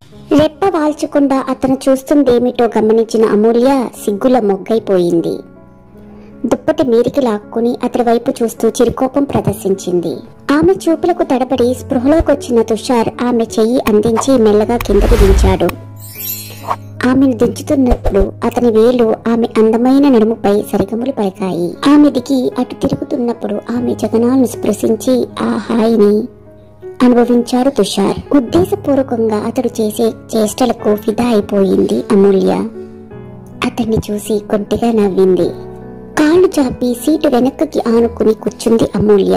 రెప్ప వాల్చకుండా అతను చూస్తుందేమిటో గమనించిన అమూల్య సిగ్గుల మొగ్గైపోయింది దుప్పటి మీరికి లాక్కుని అతడి వైపు చూస్తూ చిరుకోపం ప్రదర్శించింది ఆమె చూపులకు తడబడి స్పృహలోకొచ్చిన తుషార్ ఆమె చెయ్యి అందించి మెల్లగా కిందకి దించాడు ఆమెను దించుతున్నప్పుడు అతని వేలు ఆమె అందమైన నడుముపై సరిగములు పలికాయి ఆమె దిగి అటు తిరుగుతున్నప్పుడు ఆమె జగనాలను స్పృశించి ఆ హాయిని అనుభవించాడు తుషార్ ఉద్దేశపూర్వకంగా అతడు చేసే చేష్టలకు ఫిదా అయిపోయింది అమూల్య అతన్ని చూసి కొద్దిగా నవ్వింది కాళ్ళు చాపి సీటు వెనక్కి ఆనుకుని కూర్చుంది అమూల్య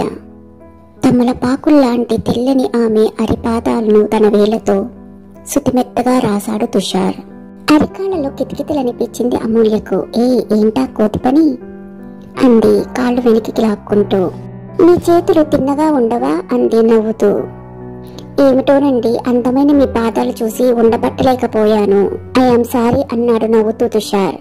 తమలపాకుల్లాంటి తెల్లని ఆమె అరిపాదాలను తన వేలతో సుతిమెత్తగా రాశాడు తుషార్ అరికాళ్ళలో కితకితలనిపించింది అమూల్యకు ఏ ఏంటా కోతి పని అంది కాళ్ళు వెనక్కి లాక్కుంటూ మీ చేతులు తిన్నగా ఉండవా అంది నవ్వుతూ ఏమిటోనండి అందమైన మీ పాదాలు చూసి ఉండబట్టలేకపోయాను ఐఎమ్ సారీ అన్నాడు నవ్వుతూ తుషార్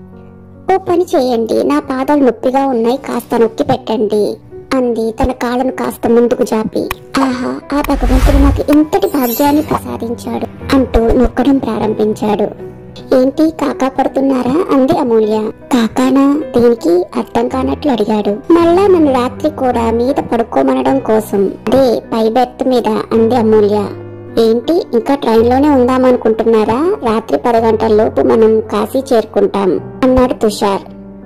ఓ పని చేయండి నా పాదాలు నొప్పిగా ఉన్నాయి కాస్త నొక్కి పెట్టండి అంది తన కాళ్ళను కాస్త ముందుకు జాపి ఆహా ఆ భగవంతుడు నాకు ఇంతటి భాగ్యాన్ని ప్రసాదించాడు అంటూ నొక్కడం ప్రారంభించాడు ఏంటి కాకా పడుతున్నారా అంది అమూల్య కాకానా దీనికి అర్థం కానట్లు అడిగాడు మళ్ళా నన్ను రాత్రి కూడా మీద పడుకోమనడం కోసం అదే పై బెర్త్ మీద అంది అమూల్య ఏంటి ఇంకా ట్రైన్ లోనే ఉందామనుకుంటున్నారా రాత్రి పది గంటల లోపు మనం కాశీ చేరుకుంటాం అన్నాడు తుషార్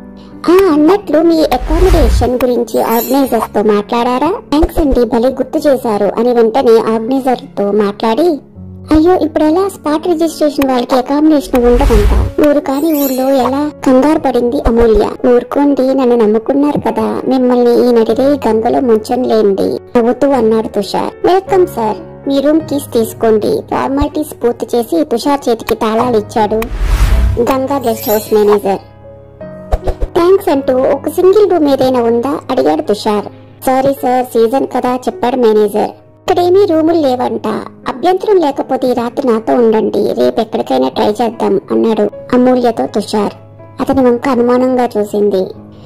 ఆ అన్నట్లు మీ అకామిడేషన్ గురించి ఆర్గనైజర్స్ తో మాట్లాడారా థ్యాంక్స్ అండి భలే గుర్తు చేశారు అని వెంటనే ఆర్గనైజర్ తో మాట్లాడి అయ్యో ఇప్పుడు ఎలా స్పాట్ రిజిస్ట్రేషన్ వాళ్ళకి అకామిడేషన్ ఉండదంట ఊరు కాని ఊర్లో ఎలా కంగారు పడింది అమూల్య ఊరుకోండి నన్ను నమ్ముకున్నారు కదా మిమ్మల్ని ఈ నడిరే ఈ గంగలో ముంచంలేండి నవ్వుతూ అన్నాడు తుషార్ వెల్కమ్ సార్ మీ రూమ్ కీస్ తీసుకోండి ఫార్మాలిటీస్ పూర్తి చేసి తుషార్ చేతికి తాళాలు ఇచ్చాడు Ganga guest house manager thanks అంటూ ఒక సింగిల్ రూమ్ ఏదైనా ఉందా అడిగాడు తుషార్ సారీ సార్ సీజన్ కదా చెప్పాడు మేనేజర్ ఇక్కడేమీ రూములు లేవంట అభ్యంతరం లేకపోతే ఈ రాత్రి నాతో ఉండండి రేపు ఎక్కడికైనా ట్రై చేద్దాం అన్నాడు అమూల్యతో తుషార్ అతని వంక అనుమానంగా చూసింది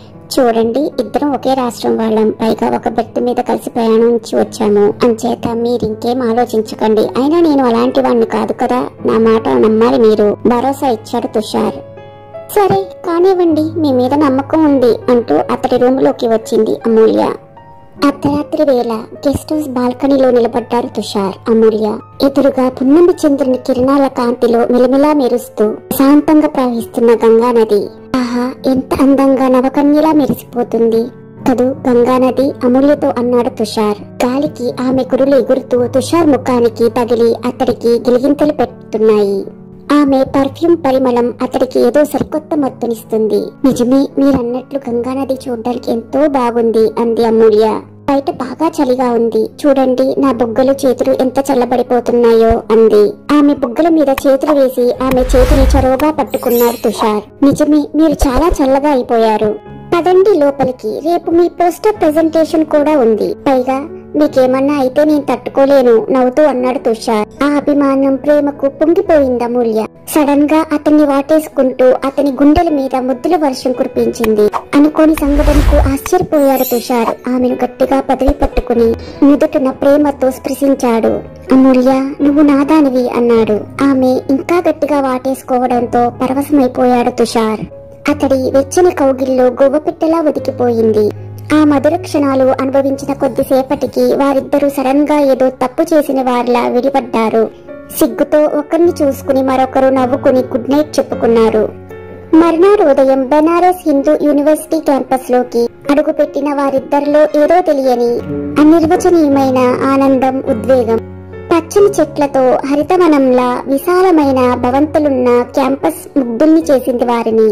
చూడండి ఇద్దరం ఒకే రాష్ట్రం వాళ్ళం పైగా ఒక బెడ్ మీద కలిసి ప్రయాణించి వచ్చాము అంచేత మీరు ఇంకేం ఆలోచించకండి అయినా నేను అలాంటి వాడిని కాదు కదా నా మాట నమ్మాలి మీరు భరోసా ఇచ్చాడు తుషార్ సరే కానివ్వండి మీ మీద నమ్మకం ఉంది అంటూ అతడి రూములోకి వచ్చింది అమూల్య అర్ధరాత్రి వేళ గెస్ట్ హౌస్ బాల్కనీలో నిలబడ్డారు తుషార్ అమూల్య ఎదురుగా పున్నమి చంద్రుని కిరణాల కాంతిలో మిలమిలా మెరుస్తూ శాంతంగా ప్రవహిస్తున్న గంగా నది ఆహా ఎంత అందంగా నవకన్యలా మెరిసిపోతుంది కదూ గంగా నది అమూల్యతో అన్నాడు తుషార్ గాలికి ఆమె కురులు ఎగురుతూ తుషార్ ముఖానికి తగిలి అతడికి గిలిగింతలు పెడుతున్నాయి ఆమె పర్ఫ్యూమ్ పరిమళం అతడికి ఏదో సరికొత్త మత్తునిస్తుంది నిజమే మీరన్నట్లు గంగానది చూడడానికి ఎంతో బాగుంది అంది అమూల్య బయట బాగా చలిగా ఉంది చూడండి నా బుగ్గలు చేతులు ఎంత చల్లబడిపోతున్నాయో అంది ఆమె బుగ్గల మీద చేతులు వేసి ఆమె చేతిని చొరవగా పట్టుకున్నాడు తుషార్ నిజమే మీరు చాలా చల్లగా అయిపోయారు పదండి లోపలికి రేపు మీ పోస్టర్ ప్రెజెంటేషన్ కూడా ఉంది పైగా మీకేమన్నా అయితే నేను తట్టుకోలేను నవ్వుతూ అన్నాడు తుషార్ ఆ అభిమానం ప్రేమకు పొంగిపోయింది అమూల్య సడన్ గా అతన్ని వాటేసుకుంటూ అతని గుండెల మీద ముద్దుల వర్షం కురిపించింది అనుకోని సంఘటనకు ఆశ్చర్యపోయాడు తుషార్ ఆమెను గట్టిగా పదవి పట్టుకుని నుదుటిన ప్రేమతో స్పృశించాడు అమూల్య నువ్వు నాదానివి అన్నాడు ఆమె ఇంకా గట్టిగా వాటేసుకోవడంతో పరవశమైపోయాడు తుషార్ అతడి వెచ్చని కౌగిల్లో గువ్వపిట్టలా ఒదికిపోయింది ఆ మధుర క్షణాలు అనుభవించిన కొద్దిసేపటికి వారిద్దరూ సడన్ గా ఏదో తప్పు చేసిన వారిలా విడిపడ్డారు సిగ్గుతో ఒకరిని చూసుకుని మరొకరు నవ్వుకుని గుడ్ నైట్ చెప్పుకున్నారు మర్నాడు ఉదయం బెనారస్ హిందూ యూనివర్సిటీ క్యాంపస్ లోకి అడుగుపెట్టిన వారిద్దరిలో ఏదో తెలియని అనిర్వచనీయమైన ఆనందం ఉద్వేగం పచ్చని చెట్లతో హరితవనంలా విశాలమైన భవంతులున్న క్యాంపస్ ముగ్ధుల్ని చేసింది వారిని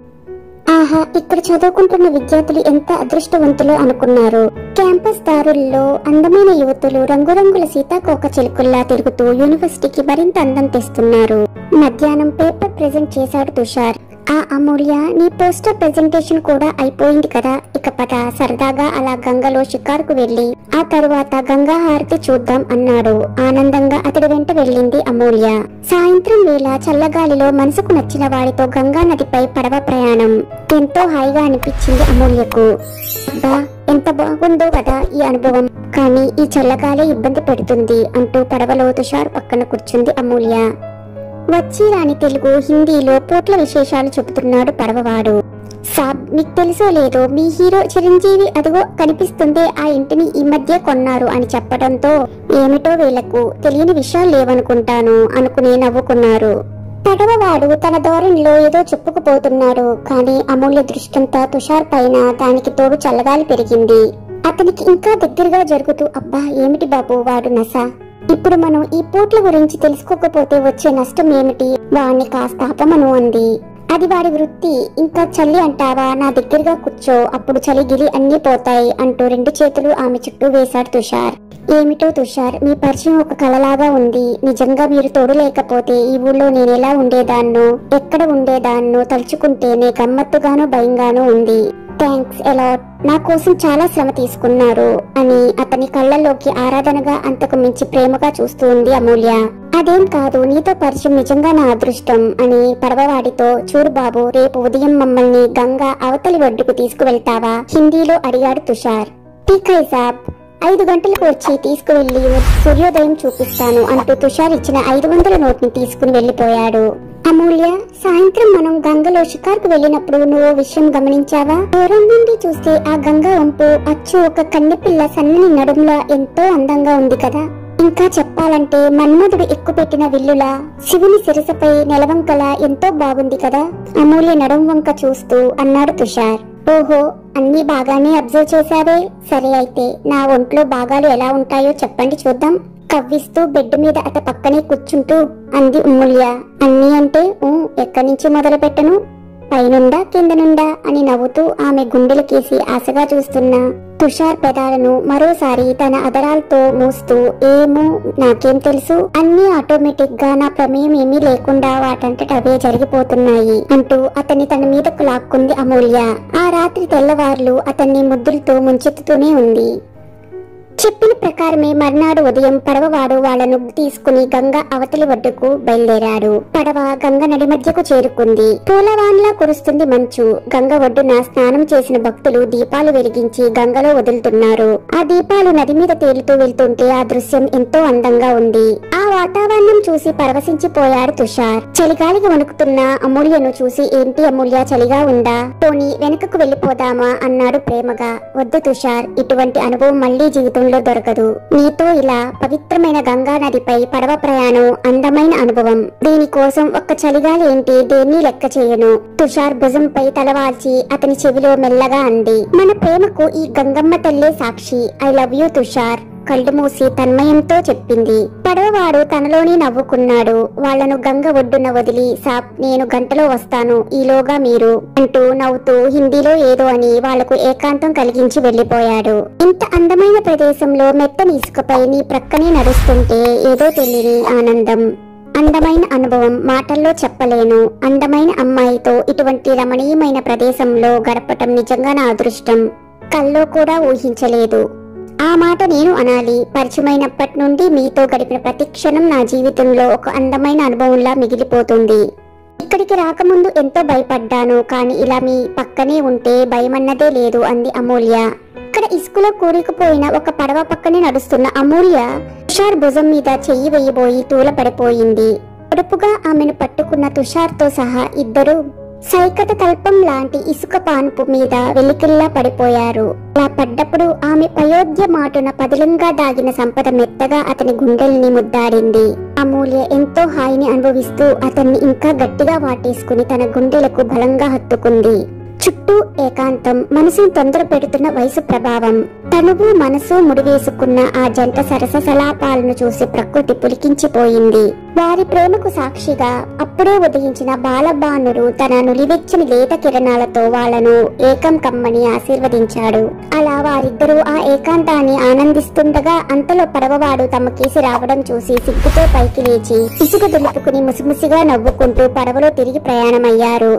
ఆహా ఇక్కడ చదువుకుంటున్న విద్యార్థులు ఎంత అదృష్టవంతులు అనుకున్నారు క్యాంపస్ దారుల్లో అందమైన యువతులు రంగురంగుల సీతాకోక చిలుకల్లా తిరుగుతూ యూనివర్సిటీకి మరింత అందం తెస్తున్నారు మధ్యాహ్నం పేపర్ ప్రెజెంట్ చేశాడు తుషార్ ఆ అమూల్య నీ పోస్టర్ ప్రెజెంటేషన్ కూడా అయిపోయింది కదా ఇక పద సరదాగా అలా గంగలో షికారుకు వెళ్లి ఆ తరువాత గంగా హారతి చూద్దాం అన్నాడు ఆనందంగా అతడి వెంట వెళ్ళింది అమూల్య సాయంత్రం వేళ చల్లగాలిలో మనసుకు నచ్చిన వాడితో గంగా నదిపై పడవ ప్రయాణం ఎంతో హాయిగా అనిపించింది అమూల్యకు అబ్బా ఎంత ఎంత బాగుందో కదా ఈ అనుభవం కానీ ఈ చల్లగాలే ఇబ్బంది పెడుతుంది అంటూ పడవలో తుషార్ పక్కన కూర్చుంది అమూల్య వచ్చి రాని తెలుగు హిందీలో పోట్ల విశేషాలు చెబుతున్నాడు పడవవాడు సాబ్ మీకు తెలుసో లేదో మీ హీరో చిరంజీవి అదిగో కనిపిస్తుందే ఆ ఇంటిని ఈ మధ్య కొన్నారు అని చెప్పడంతో ఏమిటో వీళ్లకు తెలియని విషయాలు లేవనుకుంటాను అనుకుని నవ్వుకున్నారు పడవవాడు తన ధోరణిలో ఏదో చెప్పుకుపోతున్నాడు కానీ అమూల్య దృష్టంతా తుషార్ పైన దానికి తోడు చల్లగాలి పెరిగింది అతనికి ఇంకా దగ్గరగా జరుగుతూ అబ్బా ఏమిటి బాబు వాడు నస ఇప్పుడు మనం ఈ పోట్ల గురించి తెలుసుకోకపోతే వచ్చే నష్టం ఏమిటి వాణ్ణి కాస్త అపమను అంది అది వాడి వృత్తి ఇంకా చల్లి అంటావా నా దగ్గరగా కూర్చో అప్పుడు చలి గిలి అన్నీ పోతాయి అంటూ రెండు చేతులు ఆమె చుట్టూ వేశాడు తుషార్ ఏమిటో తుషార్ మీ పరిచయం ఒక కలలాగా ఉంది నిజంగా మీరు తోడు లేకపోతే ఈ ఊళ్ళో నేను ఎలా ఉండేదాన్నో ఎక్కడ ఉండేదాన్నో తలుచుకుంటేనే గమ్మత్తుగానూ భయంగానూ ఉంది థ్యాంక్స్ ఎలాట్ నా కోసం చాలా శ్రమ తీసుకున్నారు అని అతని కళ్ళల్లోకి ఆరాధనగా అంతకు మించి ప్రేమగా చూస్తూ ఉంది అమూల్య అదేం కాదు నీతో పరిచయం నిజంగా నా అదృష్టం అని పడవవాడితో చూడు బాబు రేపు ఉదయం మమ్మల్ని గంగా అవతలి ఒడ్డుకు తీసుకువెళ్తావా హిందీలో అడిగాడు తుషార్ ఠీక్ హై సాబ్ ఐదు గంటలకు వచ్చి తీసుకువెళ్లి సూర్యోదయం చూపిస్తాను అంటూ తుషార్ ఇచ్చిన ఐదు వందల నోట్ని తీసుకుని వెళ్లిపోయాడు అమూల్య సాయంత్రం మనం గంగలో షికార్కు వెళ్ళినప్పుడు నువ్వు ఓ విషయం గమనించావా దూరం నుండి చూస్తే ఆ గంగ వంపు అచ్చు ఒక కన్నెపిల్ల సన్నని నడుములా ఎంతో అందంగా ఉంది కదా ఇంకా చెప్పాలంటే మన్మధుడు ఎక్కుపెట్టిన విల్లులా శివుని శిరసపై నెలవంకలా ఎంతో బాగుంది కదా అమూల్య నడుం వంక చూస్తూ అన్నాడు తుషార్ ఓహో అన్ని బాగానే అబ్జర్వ్ చేశావే సరే అయితే నా ఒంట్లో భాగాలు ఎలా ఉంటాయో చెప్పండి చూద్దాం కవ్విస్తూ బెడ్ మీద అత పక్కనే కూర్చుంటూ అంది ఉమ్ముల్య అన్ని అంటే ఊ ఎక్కడి నుంచి మొదలు పెట్టను పైనుండా కిందనుండా అని నవ్వుతూ ఆమె గుండెలకేసి ఆశగా చూస్తున్న తుషార్ పెదాలను మరోసారి తన అదరాలతో మూస్తూ ఏమో నాకేం తెలుసు అన్ని ఆటోమేటిక్ గా నా ప్రమేయం ఏమీ లేకుండా వాటంతట అవే జరిగిపోతున్నాయి అంటూ అతన్ని తన మీదకు లాక్కుంది అమూల్య ఆ రాత్రి తెల్లవార్లు అతన్ని ముద్దులతో ముంచెత్తుతూనే ఉంది చెప్పిన ప్రకారమే మర్నాడు ఉదయం పడవవాడు వాళ్లను తీసుకుని గంగ అవతలి ఒడ్డుకు బయలుదేరాడు పడవ గంగ నడి మధ్యకు చేరుకుంది పూలవాన్లా కురుస్తుంది మంచు గంగ ఒడ్డున స్నానం చేసిన భక్తులు దీపాలు వెలిగించి గంగలో వదులుతున్నారు ఆ దీపాలు నది మీద తేలుతూ వెళ్తుంటే ఆ దృశ్యం ఎంతో అందంగా ఉంది ఆ వాతావరణం చూసి పరవశించిపోయాడు తుషార్ చలిగాలికి వణుకుతున్న అమూల్యను చూసి ఏంటి అమూల్య చలిగా ఉందా పోనీ వెనుకకు వెళ్లిపోదామా అన్నాడు ప్రేమగా వద్దు తుషార్ ఇటువంటి అనుభవం మళ్లీ జీవితంలో దొరకదు నీతో ఇలా పవిత్రమైన గంగా నదిపై పడవ ప్రయాణం అందమైన అనుభవం దీనికోసం ఒక్క చలిగాలి ఏంటి దేన్ని లెక్క చేయను తుషార్ భుజంపై తలవాల్చి అతని చెవిలో మెల్లగా అంది మన ప్రేమకు ఈ గంగమ్మ తల్లే సాక్షి ఐ లవ్ యూ తుషార్ కళ్ళు మూసి తన్మయంతో చెప్పింది పడవవాడు తనలోనే నవ్వుకున్నాడు వాళ్లను గంగ ఒడ్డున వదిలి సాబ్ నేను గంటలో వస్తాను ఈలోగా మీరు అంటూ నవ్వుతూ హిందీలో ఏదో అని వాళ్లకు ఏకాంతం కలిగించి వెళ్లిపోయాడు ఇంత అందమైన ప్రదేశంలో మెత్తని ఇసుకపై నీ ప్రక్కనే నడుస్తుంటే ఏదో తెలియని ఆనందం అందమైన అనుభవం మాటల్లో చెప్పలేను అందమైన అమ్మాయితో ఇటువంటి రమణీయమైన ప్రదేశంలో గడపటం నిజంగా నా అదృష్టం కల్లో కూడా ఊహించలేదు ఆ మాట నేను అనాలి పరిచయమైనప్పటి నుండి మీతో గడిపిన ప్రతి క్షణం నా జీవితంలో ఒక అందమైన అనుభవంలా మిగిలిపోతుంది ఇక్కడికి రాకముందు ఎంతో భయపడ్డాను కానీ ఇలా మీ పక్కనే ఉంటే భయమన్నదే లేదు అంది అమూల్య ఇక్కడ ఇసుకలో కూరుకుపోయిన ఒక పడవ పక్కనే నడుస్తున్న అమూల్య తుషార్ భుజం మీద చెయ్యి వేయబోయి తూల పడిపోయింది పొడుపుగా ఆమెను పట్టుకున్న తుషార్తో సహా ఇద్దరు సైకత కల్పం లాంటి ఇసుక పాన్పు మీద వెలికిల్లా పడిపోయారు అలా పడ్డప్పుడు ఆమె పయోధ్య మాటున పదిలంగా దాగిన సంపద మెత్తగా అతని గుండెల్ని ముద్దాడింది అమూల్య ఎంతో హాయిని అనుభవిస్తూ అతన్ని ఇంకా గట్టిగా వాటేసుకుని తన గుండెలకు బలంగా హత్తుకుంది చుట్టూ ఏకాంతం మనసును తొందర పెడుతున్న వయసు ప్రభావం తనువు మనసు ముడివేసుకున్న ఆ జంట సరస సలాపాలను చూసి ప్రకృతి పులికించిపోయింది వారి ప్రేమకు సాక్షిగా అప్పుడే ఉదయించిన బాలబానుడు తన నులివెచ్చని లేత కిరణాలతో వాళ్లను ఏకం కమ్మని ఆశీర్వదించాడు అలా వారిద్దరూ ఆ ఏకాంతాన్ని ఆనందిస్తుండగా అంతలో పడవవాడు తమ కేసి రావడం చూసి సిగ్గుతో పైకి లేచి ఇసుక దులుపుకుని ముసిముసిగా నవ్వుకుంటూ పడవలో తిరిగి ప్రయాణమయ్యారు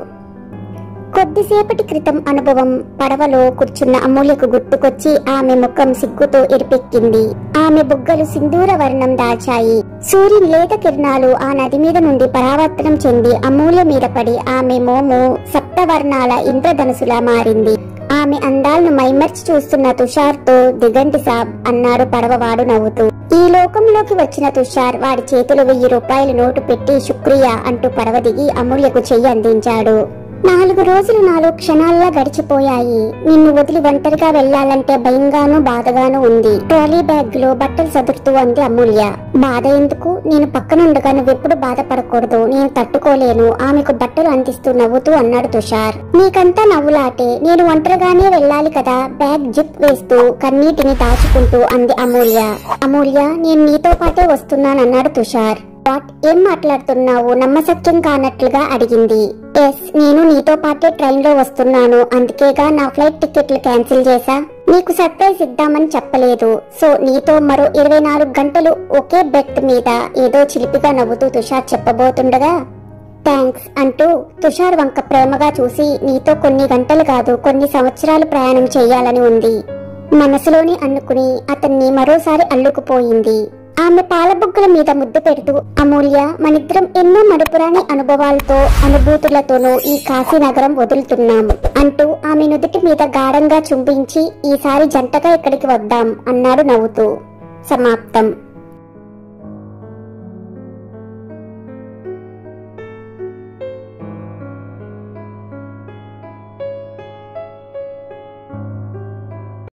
కొద్దిసేపటి క్రితం అనుభవం పడవలో కూర్చున్న అమూల్యకు గుర్తుకొచ్చి ఆమె ముఖం సిగ్గుతో ఎరిపెక్కింది ఆమె బుగ్గలు సింధూర వర్ణం దాచాయి సూర్యుని లేత కిరణాలు ఆ నది మీద నుండి పరావర్తనం చెంది అమూల్య మీద పడి ఆమె మోము సప్తవర్ణాల ఇంద్రధనుసులా మారింది ఆ ఆమె అందాలను మైమర్చి చూస్తున్న తుషార్తో దిగంటి సాబ్ అన్నాడు పడవవాడు నవ్వుతూ ఈ లోకంలోకి వచ్చిన తుషార్ వాడి చేతులు వెయ్యి రూపాయల నోటు పెట్టి శుక్రియా అంటూ పడవ దిగి అమూల్యకు చెయ్యి అందించాడు నాలుగు రోజులు నాలుగు క్షణాల్లో గడిచిపోయాయి నిన్ను వదిలి ఒంటరిగా వెళ్లాలంటే భయంగానూ బాధగానూ ఉంది ట్రాలీ బ్యాగ్ లో బట్టలు సదురుతూ అంది అమూల్య బాధ ఎందుకు నేను పక్కనుండగా నువ్వెప్పుడు బాధపడకూడదు నేను తట్టుకోలేను ఆమెకు బట్టలు అందిస్తూ నవ్వుతూ అన్నాడు తుషార్ నీకంతా నవ్వులాటే నేను ఒంటరిగానే వెళ్ళాలి కదా బ్యాగ్ జిప్ వేస్తూ కన్నీటిని దాచుకుంటూ అంది అమూల్య అమూల్య నేను నీతో పాటే వస్తున్నానన్నాడు తుషార్ వాట్ ఏం మాట్లాడుతున్నావు నమ్మసత్యం కానట్లుగా అడిగింది ఎస్ నేను నీతో పాటే ట్రైన్ లో వస్తున్నాను అందుకేగా నా ఫ్లైట్ టికెట్లు క్యాన్సిల్ చేశా నీకు సర్ప్రైజ్ ఇద్దామని చెప్పలేదు సో నీతో మరో ఇరవై నాలుగు గంటలు ఒకే బెడ్ మీద ఏదో చిలిపిగా నవ్వుతూ తుషార్ చెప్పబోతుండగా థ్యాంక్స్ అంటూ తుషార్ వంక ప్రేమగా చూసి నీతో కొన్ని గంటలు కాదు కొన్ని సంవత్సరాలు ప్రయాణం చేయాలని ఉంది మనసులోని అనుకుని అతన్ని మరోసారి అల్లుకుపోయింది ఆమె పాలబుగ్గల మీద ముద్దు పెడుతూ అమూల్య మనిద్దరం ఎన్నో మడుపురాని అనుభవాలతో అనుభూతులతోనూ ఈ కాశీనగరం వదులుతున్నాం అంటూ ఆమె నుదుటి మీద గాఢంగా చుంబించి ఈసారి జంటగా ఇక్కడికి వద్దాం అన్నాడు నవ్వుతూ సమాప్తం